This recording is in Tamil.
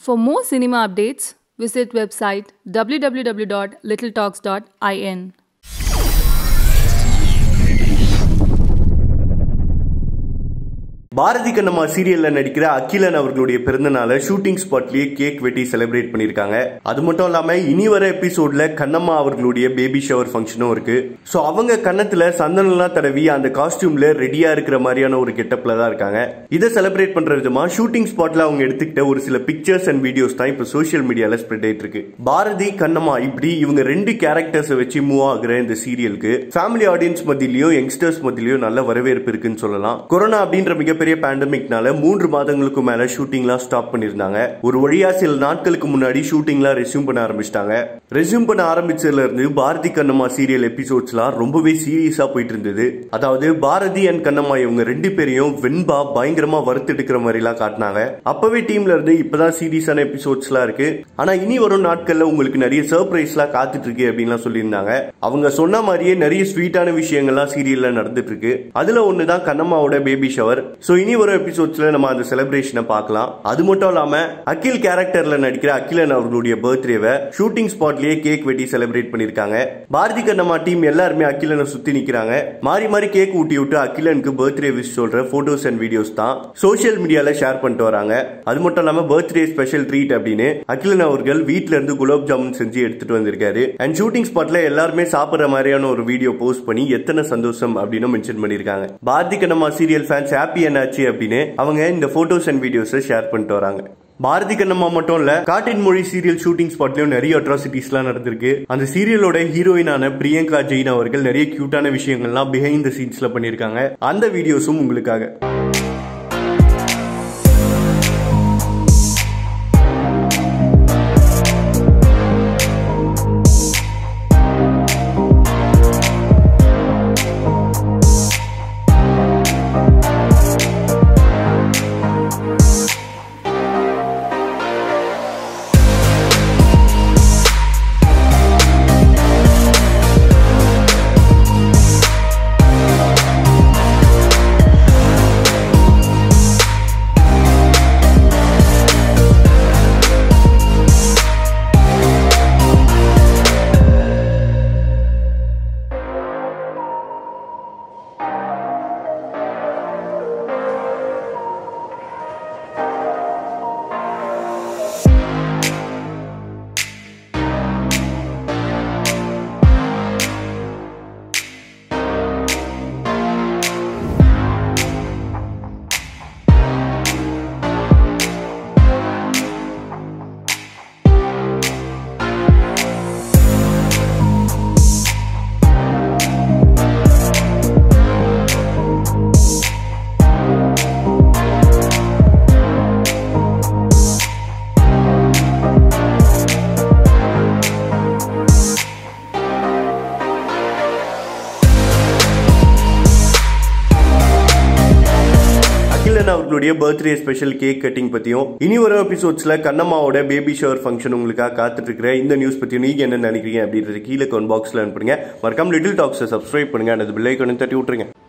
For more cinema updates, visit website www.littletalks.in. Bharathi Kannamma சீரியல்ல நடிக்கிற அகிலன் அவர்களுடைய பிறந்தநாளை ஷூட்டிங் ஸ்பாட்லயே கேக் வெட்டி செலிப்ரேட் பண்ணிருக்காங்க அது மட்டும் இல்லாம இனி வர எபிசோட்ல கண்ணம்மா அவர்களுடைய பேபி ஷவர் ஃபங்க்ஷனும் இருக்கு சோ அவங்க கன்னத்துல சந்தனம்லாம் தடவி அந்த காஸ்டியூம்ல ரெடியா இருக்கிற மாதிரியான ஒரு கெட்டப்ல தான் இருக்காங்க இதை செலிப்ரேட் பண்ற விதமா ஷூட்டிங் ஸ்பாட்ல அவங்க எடுத்துக்கிட்ட ஒரு சில பிக்சர்ஸ் அண்ட் வீடியோஸ் தான் இப்ப சோஷியல் மீடியால ஸ்ப்ரெட் ஆயிட்டு இருக்கு பாரதி கண்ணம்மா இப்படி இவங்க ரெண்டு கேரக்டர்ஸ் வச்சு மூவ் ஆகுற இந்த சீரியலுக்கு ஃபேமிலி ஆடியன்ஸ் மத்தியிலயும் யங்ஸ்டர்ஸ் மத்தியிலயும் நல்ல வரவேற்பு இருக்குன்னு சொல்லலாம் கொரோனா அப்படின்ற மிகப்பெரிய பேண்டமிக்னால மூன்று மாதங்களுக்கு மேல ஷூட்டிங்லாம் ஸ்டாப் பண்ணிருந்தாங்க ஒரு வழியா சில நாட்களுக்கு முன்னாடி ஷூட்டிங்லாம் ரெஸ்யூம் பண்ண ஆரம்பிச்சிட்டாங்க ரெஸ்யூம் பண்ண ஆரம்பிச்சதுல இருந்து பாரதி கண்ணம்மா சீரியல் எபிசோட்ஸ்லாம் ரொம்பவே சீரியஸா போயிட்டு இருந்தது அதாவது பாரதி அண்ட் கண்ணம்மா இவங்க ரெண்டு பேரையும் வெண்பா பயங்கரமா வறுத்தெடுக்கிற மாதிரி எல்லாம் காட்டினாங்க அப்பவே டீம்ல இருந்து இப்பதான் சீரியஸான எபிசோட்ஸ்லாம் இருக்கு ஆனா இனி வரும் நாட்கள்ல உங்களுக்கு நிறைய சர்ப்ரைஸ்லாம் காத்துட்டு இருக்கு அப்படின்லாம் சொல்லியிருந்தாங்க அவங்க சொன்ன மாதிரியே நிறைய ஸ்வீட்டான விஷயங்கள்லாம் சீரியல்ல நடந்துட்டு இருக்கு அதுல ஒண்ணுதான் கண்ணம்மாவோட பேபி ஷவர் சோ இனி வரும் எபிசோட்ஸ்ல நம்ம அந்த செலிப்ரேஷனை பார்க்கலாம் அது மட்டும் இல்லாம அகில் கேரக்டர்ல நடிக்கிற அகிலன் அவர்களுடைய பர்த்டேவை ஷூட்டிங் ஸ்பாட்லயே கேக் வெட்டி செலிப்ரேட் பண்ணிருக்காங்க பாரதி கண்ணம்மா டீம் எல்லாருமே அகிலனை சுத்தி நிக்கிறாங்க மாறி மாறி கேக் ஊட்டி விட்டு அகிலனுக்கு பர்த்டே விஷ் சொல்ற போட்டோஸ் அண்ட் வீடியோஸ் தான் சோஷியல் மீடியால ஷேர் பண்ணிட்டு வராங்க அது மட்டும் இல்லாம பர்த்டே ஸ்பெஷல் ட்ரீட் அப்படின்னு அகிலன் அவர்கள் வீட்ல இருந்து குலாப் ஜாமுன் செஞ்சு எடுத்துட்டு வந்திருக்காரு அண்ட் ஷூட்டிங் ஸ்பாட்ல எல்லாருமே சாப்பிடுற மாதிரியான ஒரு வீடியோ போஸ்ட் பண்ணி எத்தனை சந்தோஷம் அப்படின்னு மென்ஷன் பண்ணிருக்காங்க Bharathi Kannamma serial fans happy என்னாச்சு அப்படின்னு அவங்க இந்த போட்டோஸ் அண்ட் வீடியோஸை ஷேர் பண்ணிட்டு வராங்க பாரதி கண்ணம்மா மட்டும் இல்ல காட்டின் மொழி சீரியல் ஷூட்டிங் ஸ்பாட்லயும் நிறைய அட்ராசிட்டிஸ்லாம் நடந்திருக்கு அந்த சீரியலோட ஹீரோயினான பிரியங்கா ஜெயின் அவர்கள் நிறைய கியூட்டான விஷயங்கள்லாம் பிஹைண்ட் த சீன்ஸ்ல பண்ணிருக்காங்க அந்த வீடியோஸும் உங்களுக்காக அகிலன் அவர்களுடைய பர்த்டே ஸ்பெஷல் கேக் கட்டிங் பத்தியும் இனி வரும் எபிசோட்ஸ்ல கண்ணம்மாவோட பேபி ஷவர் ஃபங்க்ஷன் உங்களுக்காக காத்துட்டு இருக்கிற இந்த நியூஸ் பத்தி நீங்க என்ன நினைக்கிறீங்க அப்படின்றது கீழே கமெண்ட் பாக்ஸ்ல அனுப்புங்க மறக்காம லிட்டில் டாக்ஸை சப்ஸ்கிரைப் பண்ணுங்க அந்த பெல் ஐக்கனை தட்டி விட்டுருங்க